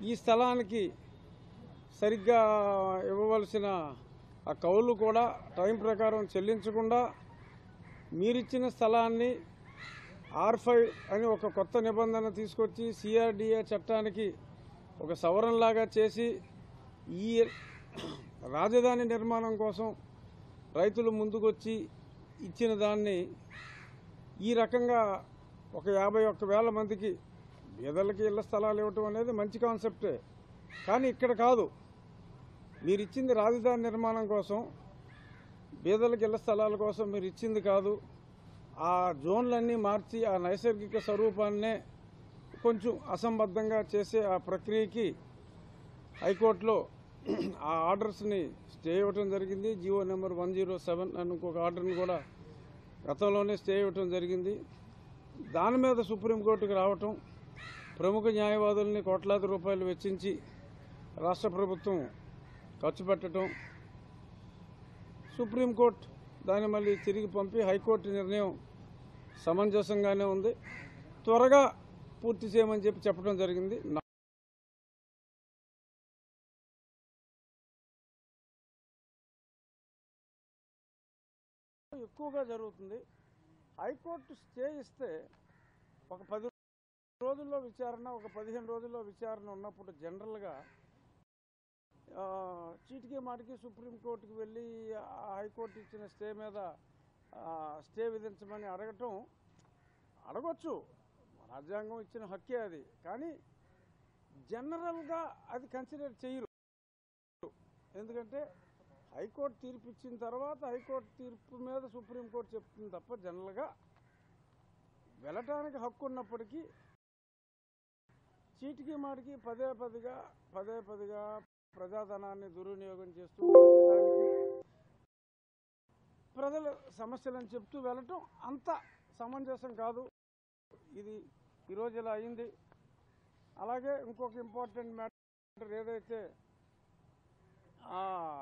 ఈ స్థలానికి సరిగ్గా ఇవ్వవలసిన ఆ కౌలు కూడా టైం ప్రకారం చెల్లించకుండా మీరిచ్చిన స్థలాన్ని ఆర్ ఫైవ్ అని ఒక కొత్త నిబంధన తీసుకొచ్చి సిఆర్డిఏ చట్టానికి ఒక సవరణలాగా చేసి ఈ రాజధాని నిర్మాణం కోసం రైతులు ముందుకొచ్చి ఇచ్చిన దాన్ని ఈ రకంగా ఒక యాభై ఒక్క వేల మందికి పేదలకి ఇళ్ల స్థలాలు ఇవ్వటం అనేది మంచి కాన్సెప్టే కానీ ఇక్కడ కాదు మీరు ఇచ్చింది రాజధాని నిర్మాణం కోసం పేదలకు ఇళ్ల స్థలాల కోసం మీరు ఇచ్చింది కాదు ఆ జోన్లన్నీ మార్చి ఆ నైసర్గిక స్వరూపాన్నే కొంచెం అసంబద్ధంగా చేసే ఆ ప్రక్రియకి హైకోర్టులో ఆ ఆర్డర్స్ని స్టే ఇవ్వటం జరిగింది GO number one zero seven అని ఇంకొక ఆర్డర్ని కూడా గతంలోనే స్టే ఇవ్వటం జరిగింది దాని మీద సుప్రీంకోర్టుకు రావటం ప్రముఖ న్యాయవాదుల్ని కోట్లాది రూపాయలు వెచ్చించి రాష్ట్ర ప్రభుత్వం ఖర్చు పెట్టడం సుప్రీంకోర్టు దాన్ని మళ్ళీ తిరిగి పంపి హైకోర్టు నిర్ణయం సమంజసంగానే ఉంది త్వరగా పూర్తి చేయమని చెప్పి చెప్పడం జరిగింది నా- ఎక్కువగా జరుగుతుంది హైకోర్టు స్టే ఇస్తే ఒక పది రోజుల్లో విచారణ ఒక పదిహేను రోజుల్లో విచారణ ఉన్నప్పుడు జనరల్గా ఆ, చీటికి మాటికి సుప్రీంకోర్టుకి వెళ్ళి ఆ హైకోర్టు ఇచ్చిన స్టే మీద ఆ, స్టే విధించమని అడగటం అడగొచ్చు రాజ్యాంగం ఇచ్చిన హక్కే అది కానీ జనరల్గా అది కన్సిడర్ చేయరు ఎందుకంటే హైకోర్టు తీర్పు ఇచ్చిన తర్వాత హైకోర్టు తీర్పు మీద సుప్రీంకోర్టు చెప్తుంది తప్ప జనరల్గా వెళ్ళటానికి హక్కు ఉన్నప్పటికీ చీటికి మాటికి పదే పదిగా పదే పదిగా ప్రజాధనాన్ని దుర్వినియోగం చేస్తూ ప్రతిదానికి ప్రజల సమస్యలను చెప్తూ వెళ్ళటం అంత సమంజసం కాదు ఇది ఈరోజు ఇలా అయింది అలాగే ఇంకొక ఇంపార్టెంట్ మ్యాటర్ ఏదైతే ఆ,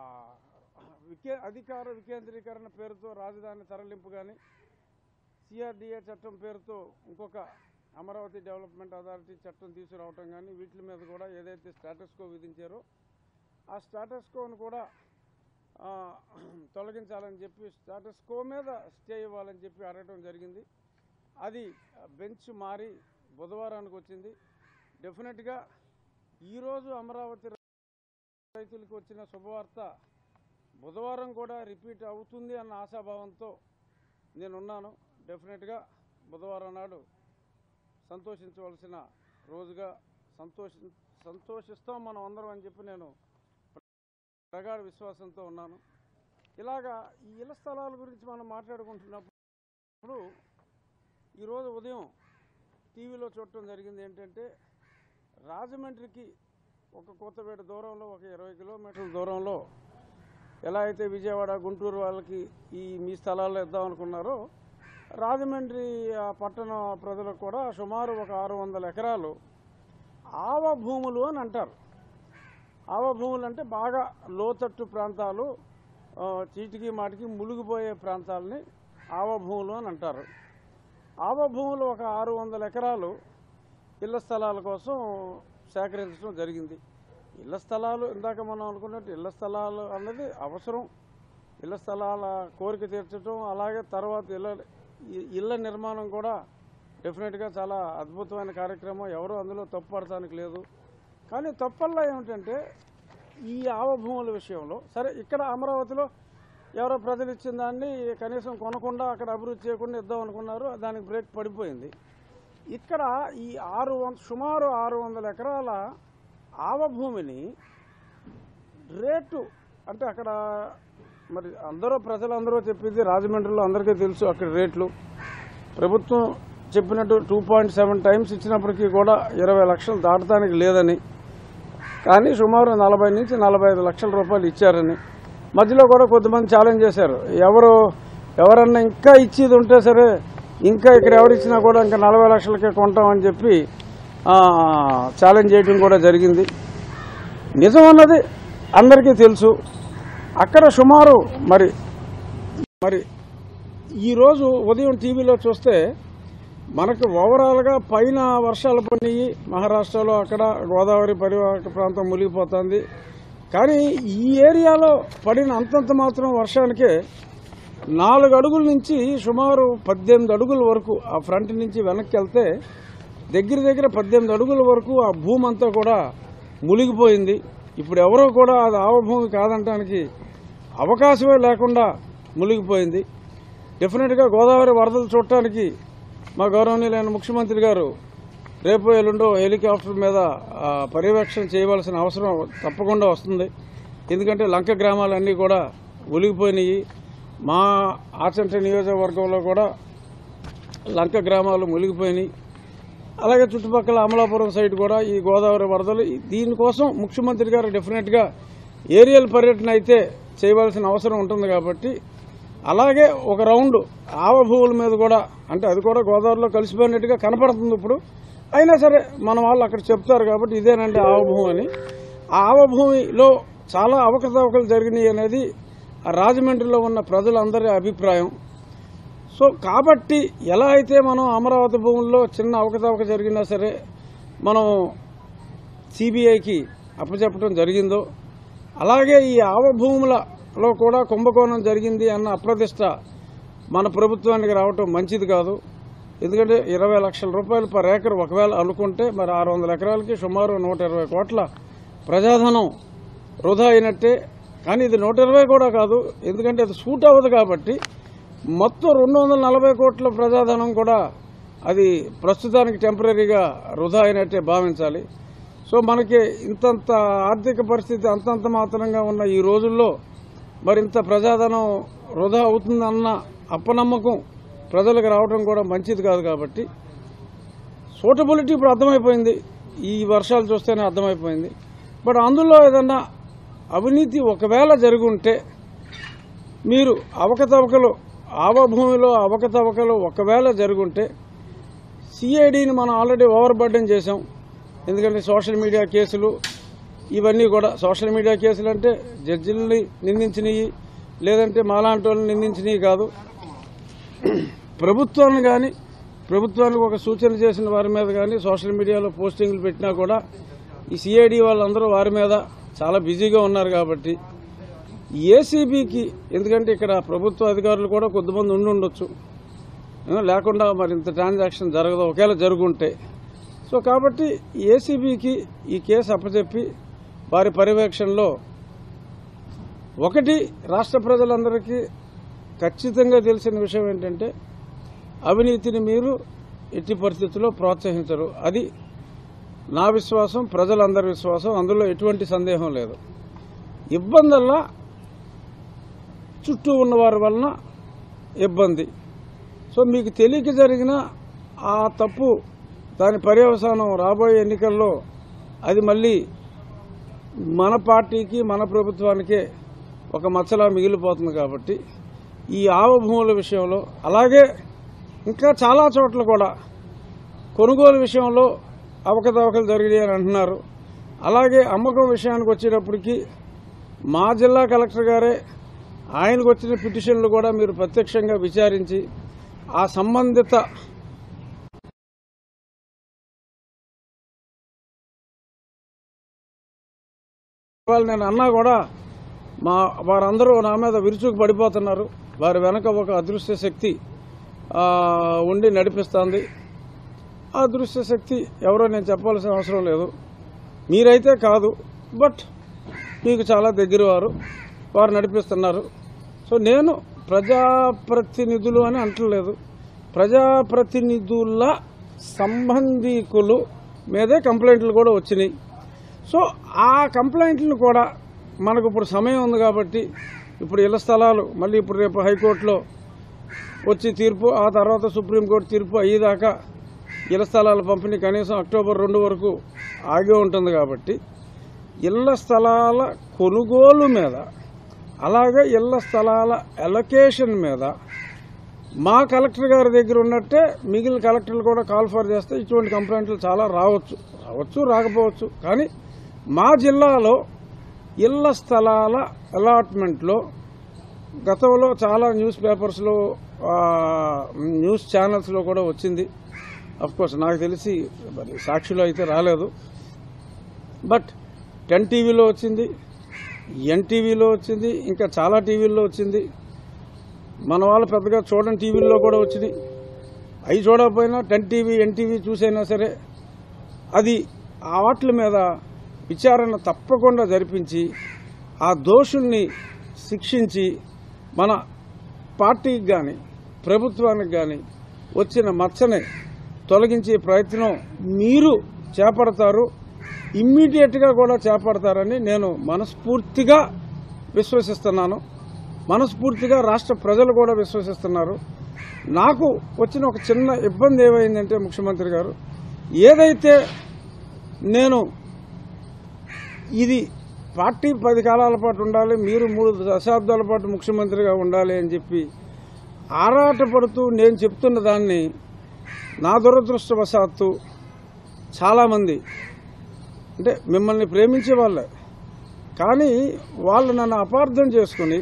వికే అధికార వికేంద్రీకరణ పేరుతో రాజధాని తరలింపు కానీ సిఆర్డిఏ చట్టం పేరుతో ఇంకొక అమరావతి డెవలప్మెంట్ అథారిటీ చట్టం తీసుకురావటం కానీ వీటి మీద కూడా ఏదైతే స్టాటస్ కో విధించారో ఆ స్టాటస్ కోను కూడా ఆ, తొలగించాలని చెప్పి స్టాటస్ కో మీద స్టే ఇవ్వాలని చెప్పి అడగటం జరిగింది అది బెంచ్ మారి బుధవారానికి వచ్చింది డెఫినెట్గా ఈరోజు అమరావతి రైతులకు వచ్చిన శుభవార్త బుధవారం కూడా రిపీట్ అవుతుంది అన్న ఆశాభావంతో నేనున్నాను డెఫినెట్గా బుధవారం నాడు సంతోషించవలసిన రోజుగా సంతోషి సంతోషిస్తాం మనం అందరం అని చెప్పి నేను ప్రగాఢ విశ్వాసంతో ఉన్నాను ఇలాగా ఈ ఇళ్ల స్థలాల గురించి మనం మాట్లాడుకుంటున్నప్పుడు ఈరోజు ఉదయం టీవీలో చూడటం జరిగింది ఏంటంటే రాజమండ్రికి ఒక కొత్తపేట దూరంలో ఒక ఇరవై కిలోమీటర్ల దూరంలో ఎలా అయితే విజయవాడ గుంటూరు వాళ్ళకి ఈ మీ స్థలాల్లో ఇద్దాం అనుకున్నారో రాజమండ్రి ఆ పట్టణ ప్రజలకు కూడా సుమారు ఒక ఆరు వందల ఎకరాలు ఆవ భూములు అని అంటారు ఆవ భూములు అంటే బాగా లోతట్టు ప్రాంతాలు ఆ, చీటికి మాటికి మునిగిపోయే ప్రాంతాలని ఆవ భూములు అని అంటారు ఆవ భూములు ఒక ఆరు వందల ఎకరాలు ఇళ్ల స్థలాల కోసం సేకరించడం జరిగింది ఇళ్ల స్థలాలు ఇందాక మనం అనుకున్నట్టు ఇళ్ల స్థలాలు అన్నది అవసరం ఇళ్ల స్థలాల కోరిక తీర్చడం అలాగే తర్వాత ఇళ్ళ ఇ- ఇళ్ల నిర్మాణం కూడా డెఫినెట్గా చాలా అద్భుతమైన కార్యక్రమం ఎవరు అందులో తప్పు పడటానికి లేదు కానీ తప్పల్లా ఏమిటంటే ఈ ఆవభూముల విషయంలో సరే ఇక్కడ అమరావతిలో ఎవరో ప్రజలు ఇచ్చిన దాన్ని కనీసం కొనకుండా అక్కడ అభివృద్ధి చేయకుండా ఇద్దాం అనుకున్నారు దానికి బ్రేక్ పడిపోయింది ఇక్కడ ఈ ఆరు వంద సుమారు ఆరు వందల ఎకరాల ఆవభూమిని రేటు అంటే అక్కడ మరి అందరూ ప్రజలందరూ చెప్పింది రాజమండ్రిలో అందరికీ తెలుసు అక్కడ రేట్లు ప్రభుత్వం చెప్పినట్టు టూ పాయింట్ సెవెన్ టైమ్స్ ఇచ్చినప్పటికీ కూడా ఇరవై లక్షలు దాటడానికి లేదని కానీ సుమారు నలభై నుంచి నలభై ఐదు లక్షల రూపాయలు ఇచ్చారని మధ్యలో కూడా కొంతమంది ఛాలెంజ్ చేశారు ఎవరు ఎవరన్నా ఇంకా ఇచ్చేది ఉంటే సరే ఇంకా ఇక్కడ ఎవరిచ్చినా కూడా ఇంకా నలభై లక్షలకే కొంటామని చెప్పి ఆ, ఛాలెంజ్ చేయడం కూడా జరిగింది నిజం అన్నది అందరికీ తెలుసు అక్కడ సుమారు మరి మరి ఈరోజు ఉదయం టీవీలో చూస్తే మనకు ఓవరాల్గా పైన వర్షాలు పడినాయి మహారాష్ట్రలో అక్కడ గోదావరి పరివాహక ప్రాంతం మునిగిపోతుంది కానీ ఈ ఏరియాలో పడిన అంతంత మాత్రం వర్షానికే నాలుగు అడుగుల నుంచి సుమారు పద్దెనిమిది అడుగుల వరకు ఆ ఫ్రంట్ నుంచి వెనక్కి వెళ్తే దగ్గర దగ్గర పద్దెనిమిది అడుగుల వరకు ఆ భూమి అంతా కూడా మునిగిపోయింది ఇప్పుడు ఎవరో కూడా అది ఆవభూమి కాదంటానికి అవకాశమే లేకుండా మునిగిపోయింది డెఫినెట్గా గోదావరి వరదలు చూడటానికి మా గౌరవనీయులైన ముఖ్యమంత్రి గారు రేపు ఎల్లుండో హెలికాప్టర్ మీద ఆ, పర్యవేక్షణ చేయవలసిన అవసరం తప్పకుండా వస్తుంది ఎందుకంటే లంక గ్రామాలన్నీ కూడా ఒలిగిపోయినాయి మా ఆచంట నియోజకవర్గంలో కూడా లంక గ్రామాలు మునిగిపోయినాయి అలాగే చుట్టుపక్కల అమలాపురం సైడ్ కూడా ఈ గోదావరి వరదలు ఈ- దీనికోసం ముఖ్యమంత్రి గారు డెఫినెట్గా ఏరియల్ పర్యటన అయితే చేయవలసిన అవసరం ఉంటుంది కాబట్టి అలాగే ఒక రౌండ్ ఆవ భూముల మీద కూడా అంటే అది కూడా గోదావరిలో కలిసిపోయినట్టుగా కనపడుతుంది ఇప్పుడు అయినా సరే మన వాళ్ళు అక్కడ చెప్తారు కాబట్టి ఇదేనండి ఆవభూమి అని ఆ ఆవభూమిలో చాలా అవకతవకలు జరిగినాయి అనేది ఆ రాజమండ్రిలో ఉన్న ప్రజలందరి అభిప్రాయం సో కాబట్టి ఎలా అయితే మనం అమరావతి భూముల్లో చిన్న అవకతవక జరిగినా సరే మనం సిబిఐకి అప్పచెప్పడం జరిగిందో అలాగే ఈ ఆవ భూములలో కూడా కుంభకోణం జరిగింది అన్న అప్రదిష్ట మన ప్రభుత్వానికి రావటం మంచిది కాదు ఎందుకంటే ఇరవై లక్షల రూపాయలు పర్ ఏకర్ ఒకవేళ అనుకుంటే మరి ఆరు వందల ఎకరాలకి సుమారు నూట ఇరవై కోట్ల ప్రజాధనం వృధా అయినట్టే కానీ ఇది నూట ఇరవై కూడా కాదు ఎందుకంటే అది సూట్ అవ్వదు కాబట్టి మొత్తం రెండు వందల నలభై కోట్ల ప్రజాధనం కూడా అది ప్రస్తుతానికి టెంపరీగా వృధా అయినట్టే భావించాలి సో మనకి ఇంతంత ఆర్థిక పరిస్థితి అంతంత మాత్రంగా ఉన్న ఈ రోజుల్లో మరింత ప్రజాధనం వృధా అవుతుందన్న అప్పనమ్మకం ప్రజలకు రావడం కూడా మంచిది కాదు కాబట్టి సూటబిలిటీ ఇప్పుడు అర్థమైపోయింది ఈ వర్షాలు చూస్తేనే అర్థమైపోయింది బట్ అందులో ఏదన్నా అవినీతి ఒకవేళ జరుగుంటే మీరు అవకతవకలు ఆవభూమిలో అవకతవకలు ఒకవేళ జరుగుంటే సిఐడిని మనం ఆల్రెడీ ఓవర్ బర్డెన్ చేశాం ఎందుకంటే సోషల్ మీడియా కేసులు ఇవన్నీ కూడా సోషల్ మీడియా కేసులు అంటే జడ్జిలని నిందించినవి లేదంటే మాలాంటి వాళ్ళని నిందించినవి కాదు ప్రభుత్వాన్ని కానీ ప్రభుత్వానికి ఒక సూచన చేసిన వారి మీద కానీ సోషల్ మీడియాలో పోస్టింగ్లు పెట్టినా కూడా ఈ సిఐడి వాళ్ళందరూ వారి మీద చాలా బిజీగా ఉన్నారు కాబట్టి ఏసీబీకి ఎందుకంటే ఇక్కడ ప్రభుత్వ అధికారులు కూడా కొద్దిమంది ఉండి ఉండొచ్చు ఏ, లేకుండా మరి ఇంత ట్రాన్సాక్షన్ జరగదు ఒకవేళ జరుగుంటే సో కాబట్టి ఏసీబీకి ఈ కేసు అప్పచెప్పి వారి పర్యవేక్షణలో ఒకటి రాష్ట్ర ప్రజలందరికీ ఖచ్చితంగా తెలిసిన విషయం ఏంటంటే అవినీతిని మీరు ఎట్టి పరిస్థితుల్లో ప్రోత్సహించరు అది నా విశ్వాసం ప్రజలందరి విశ్వాసం అందులో ఎటువంటి సందేహం లేదు ఇబ్బందల్లా చుట్టూ ఉన్న వారి వలన ఇబ్బంది సో మీకు తెలియక జరిగిన ఆ తప్పు దాని పర్యవసానం రాబోయే ఎన్నికల్లో అది మళ్ళీ మన పార్టీకి మన ప్రభుత్వానికే ఒక మచ్చలా మిగిలిపోతుంది కాబట్టి ఈ ఆవభూముల విషయంలో అలాగే ఇంకా చాలా చోట్ల కూడా కొనుగోలు విషయంలో అవకతవకలు జరిగాయి అని అంటున్నారు అలాగే అమ్మకం విషయానికి వచ్చేటప్పటికి మా జిల్లా కలెక్టర్ గారే ఆయనకు వచ్చిన పిటిషన్లు కూడా మీరు ప్రత్యక్షంగా విచారించి ఆ సంబంధిత ఇవాళ నేను అన్నా కూడా మా వారందరూ నా మీద విరుచుకు పడిపోతున్నారు వారి వెనక ఒక అదృశ్య శక్తి ఆ, ఉండి నడిపిస్తుంది ఆ అదృశ్య శక్తి ఎవరో నేను చెప్పాల్సిన అవసరం లేదు మీరైతే కాదు బట్ మీకు చాలా దగ్గర వారు వారు నడిపిస్తున్నారు సో నేను ప్రజాప్రతినిధులు అని అంటలేదు ప్రజాప్రతినిధుల సంబంధీకులు మీదే కంప్లైంట్లు కూడా వచ్చినాయి సో ఆ కంప్లైంట్లను కూడా మనకు ఇప్పుడు సమయం ఉంది కాబట్టి ఇప్పుడు ఇళ్ల స్థలాలు మళ్ళీ ఇప్పుడు రేపు హైకోర్టులో వచ్చి తీర్పు ఆ తర్వాత సుప్రీంకోర్టు తీర్పు అయ్యేదాకా ఇళ్ల స్థలాల పంపిణీ కనీసం అక్టోబర్ రెండు వరకు ఆగి ఉంటుంది కాబట్టి ఇళ్ల స్థలాల కొనుగోలు మీద అలాగే ఇళ్ల స్థలాల అలొకేషన్ మీద మా కలెక్టర్ గారి దగ్గర ఉన్నట్టే మిగిలిన కలెక్టర్లు కూడా కాల్ ఫర్ చేస్తే ఇటువంటి కంప్లైంట్లు చాలా రావచ్చు రావచ్చు రాకపోవచ్చు కానీ మా జిల్లాలో ఇళ్ల స్థలాల అలాట్మెంట్లో గతంలో చాలా న్యూస్ పేపర్స్లో ఆ, న్యూస్ ఛానల్స్లో కూడా వచ్చింది కోర్స్ నాకు తెలిసి మరి సాక్షిలో అయితే రాలేదు బట్ టెన్ టీవీలో వచ్చింది ఎన్టీవీలో వచ్చింది ఇంకా చాలా టీవీల్లో వచ్చింది మన వాళ్ళు పెద్దగా చూడని టీవీల్లో కూడా వచ్చినాయి అవి చూడకపోయినా టెన్ టీవీ ఎన్టీవీ చూసైనా సరే అది ఆ వాటి మీద విచారణ తప్పకుండా జరిపించి ఆ దోషుల్ని శిక్షించి మన పార్టీకి కానీ ప్రభుత్వానికి కానీ వచ్చిన మచ్చని తొలగించే ప్రయత్నం మీరు చేపడతారు ఇమ్మీడియట్గా కూడా చేపడతారని నేను మనస్ఫూర్తిగా విశ్వసిస్తున్నాను మనస్ఫూర్తిగా రాష్ట్ర ప్రజలు కూడా విశ్వసిస్తున్నారు నాకు వచ్చిన ఒక చిన్న ఇబ్బంది ఏమైందంటే ముఖ్యమంత్రి గారు ఏదైతే నేను ఇది పార్టీ పది కాలాల పాటు ఉండాలి మీరు మూడు దశాబ్దాల పాటు ముఖ్యమంత్రిగా ఉండాలి అని చెప్పి ఆరాటపడుతూ నేను చెప్తున్న దాన్ని నా దురదృష్టవశాత్తు చాలామంది అంటే మిమ్మల్ని ప్రేమించే వాళ్ళే కానీ వాళ్ళు నన్ను అపార్థం చేసుకుని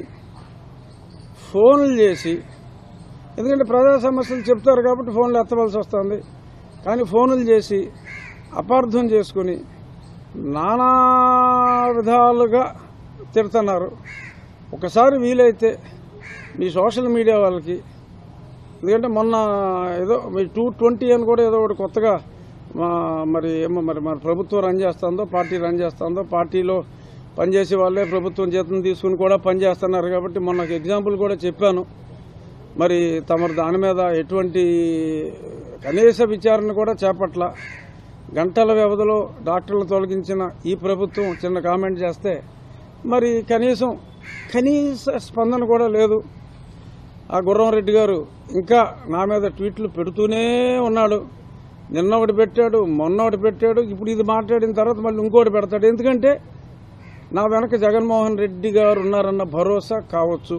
ఫోన్లు చేసి ఎందుకంటే ప్రజా సమస్యలు చెప్తారు కాబట్టి ఫోన్లు ఎత్తవలసి వస్తుంది కానీ ఫోన్లు చేసి అపార్థం చేసుకుని నానా విధాలుగా తిడుతున్నారు ఒకసారి వీలైతే మీ సోషల్ మీడియా వాళ్ళకి ఎందుకంటే మొన్న ఏదో మీ టూ ట్వంటీ అని కూడా ఏదో ఒకటి కొత్తగా మా- మరి ఏమో మరి మరి ప్రభుత్వం రన్ చేస్తుందో పార్టీ రన్ చేస్తుందో పార్టీలో పనిచేసే వాళ్ళే ప్రభుత్వం జీతం తీసుకుని కూడా పనిచేస్తున్నారు కాబట్టి మొన్న ఒక ఎగ్జాంపుల్ కూడా చెప్పాను మరి తమరు దాని మీద ఎటువంటి కనీస విచారణ కూడా చేపట్ల గంటల వ్యవధిలో డాక్టర్లు తొలగించిన ఈ ప్రభుత్వం చిన్న కామెంట్ చేస్తే మరి కనీసం కనీస స్పందన కూడా లేదు ఆ గుర్రం రెడ్డి గారు ఇంకా నా మీద ట్వీట్లు పెడుతూనే ఉన్నాడు నిన్న ఒకటి పెట్టాడు మొన్న ఒకటి పెట్టాడు ఇప్పుడు ఇది మాట్లాడిన తర్వాత మళ్ళీ ఇంకోటి పెడతాడు ఎందుకంటే నా వెనక జగన్మోహన్ రెడ్డి గారు ఉన్నారన్న భరోసా కావచ్చు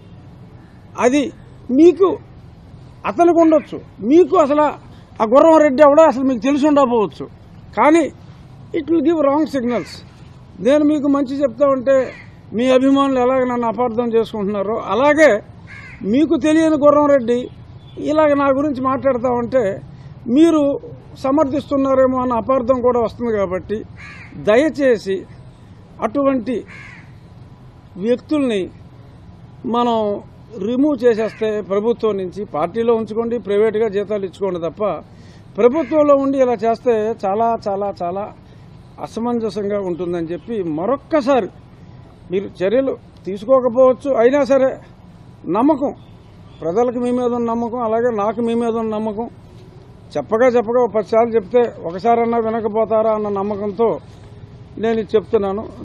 అది మీకు అతనికి ఉండొచ్చు మీకు అసలు ఆ గుర్రం రెడ్డి ఎవడో అసలు మీకు తెలిసి ఉండకపోవచ్చు కానీ it will give wrong signals నేను మీకు మంచి చెప్తా ఉంటే మీ అభిమానులు ఎలాగ నన్ను అపార్థం చేసుకుంటున్నారో అలాగే మీకు తెలియని గుర్రం రెడ్డి ఇలాగ నా గురించి మాట్లాడుతూ ఉంటే మీరు సమర్థిస్తున్నారేమో అన్న అపార్థం కూడా వస్తుంది కాబట్టి దయచేసి అటువంటి వ్యక్తుల్ని మనం రిమూవ్ చేసేస్తే ప్రభుత్వం నుంచి పార్టీలో ఉంచుకోండి ప్రైవేట్గా జీతాలు ఇచ్చుకోండి తప్ప ప్రభుత్వంలో ఉండి ఇలా చేస్తే చాలా చాలా చాలా అసమంజసంగా ఉంటుందని చెప్పి మరొక్కసారి మీరు చర్యలు తీసుకోకపోవచ్చు అయినా సరే నమ్మకం ప్రజలకు మీ మీద ఉన్న నమ్మకం అలాగే నాకు మీ మీద ఉన్న నమ్మకం చెప్పగా చెప్పగా ఒక పదిసార్లు చెప్తే ఒకసారన్నా వినకపోతారా అన్న నమ్మకంతో నేను ఇది చెప్తున్నాను